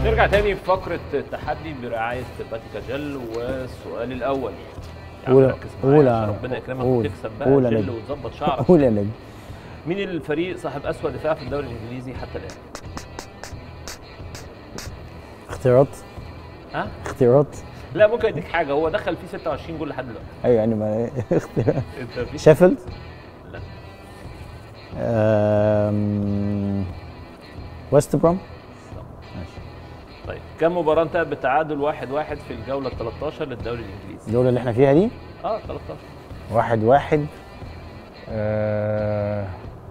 نرجع تاني في فقرة التحدي برعاية باتيكا جل والسؤال الأول يا عم قول- ركز معايا قول عشان يا- ربنا يكرمك قول. وتكسب بقى قول يا جل نجم. وتظبط شعرك قول يا نجم مين الفريق صاحب أسوأ دفاع في الدوري الإنجليزي حتى الآن؟ اختيارات ها؟ اختيارات لا ممكن أديك حاجة هو دخل فيه 26 جول لحد دلوقتي ايوه يعني ما اختيارات أنت في شيفيلد لا أم... ويست بروم ماشي طيب كم مباراة انتهت بالتعادل 1 1 في الجولة ال 13 للدوري الإنجليزي؟ الجولة اللي احنا فيها دي اه 13 واحد واحد أه...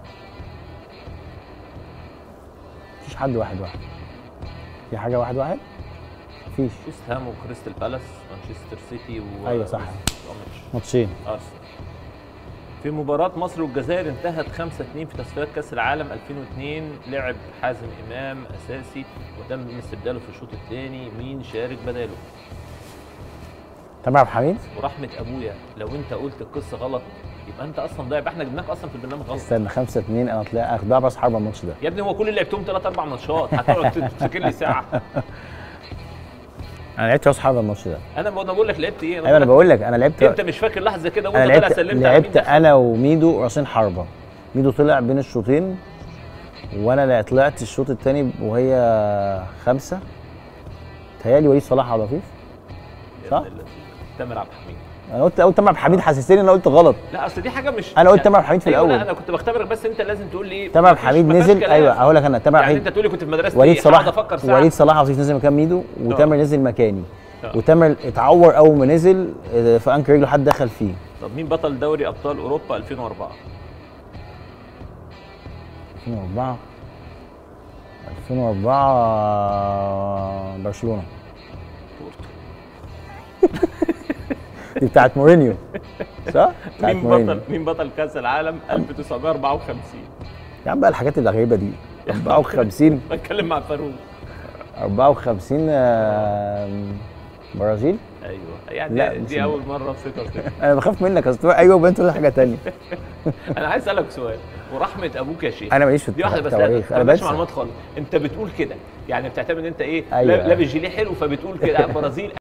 مفيش حد واحد واحد في حاجة واحد واحد؟ مفيش ويست هام وكريستال بالاس مانشستر سيتي و أيوة صح. وماتش ماتشين ارسنال في مباراة مصر والجزائر انتهت 5-2 في تصفيات كأس العالم 2002 لعب حازم إمام أساسي وتم استبداله في الشوط الثاني مين شارك بداله؟ تامر عبد الحميد ورحمة أبويا لو أنت قلت القصة غلط يبقى أنت أصلا ضايع يبقى احنا جبناك أصلا في البرنامج غلط استنى خمسة اتنين انا طلع اخدها راس حربة الماتش ده يا ابني هو كل اللي لعبتهم ثلاث أربع ماتشات هتقعد تفتكر لي ساعة انا لعبت راس حربة الماتش ده أنا ب- أنا بقول لك لعبت إيه؟ ايوه انا بقول لك انا لعبت أنت مش فاكر لحظة كده انا وأنت طالع لعبت سلمت على مين لعبت دخل؟ انا وميدو راسين حربة ميدو طلع بين الشوطين وانا لا طلعت الشوط الثاني وهي خمسة تهيألي وليد صلاح عبد اللطيف يا صح؟ ابن اللذينة. تامر عبد الحميد انا قلت اول تامر عبد الحميد حسستني ان انا قلت غلط لا اصل دي حاجه مش أنا قلت تامر عبد الحميد في أيوة لا الأول. انا كنت بختبرك بس انت لازم تقول لي ايه تامر عبد مفيش- الحميد مفيهاش نزل كلام. ايوه هقول لك انا تامر عبد يعني الحميد انت تقول لي كنت في مدرسه وليد إيه؟ صلاح هقعد افكر ساعه وليد صلاح عبد نزل مكان ميدو وتامر نزل مكاني وتامر اتعور اول ما نزل آه، في انكر رجله حد دخل فيه طب مين بطل دوري ابطال اوروبا 2004 2004 2004 برشلونه بورتو دي بتاعت مورينيو صح؟ بتاعت مين مورينيو بطل مين بطل كاس العالم 1954 يا عم بقى الحاجات الغريبه دي 54 بتكلم مع فاروق 54 آم، برازيل ايوه يعني لا، دي, مش دي اول مره افكر كده انا بخاف منك اصل ايوه وبنت تقول حاجه تانية انا عايز اسالك سؤال ورحمه ابوك يا شيخ انا ماليش في دي واحده بس التواريخ لا انا مش بس معلومات خالص انت بتقول كده يعني بتعتبر ان انت ايه أيوة. لابس جيليه حلو فبتقول كده برازيل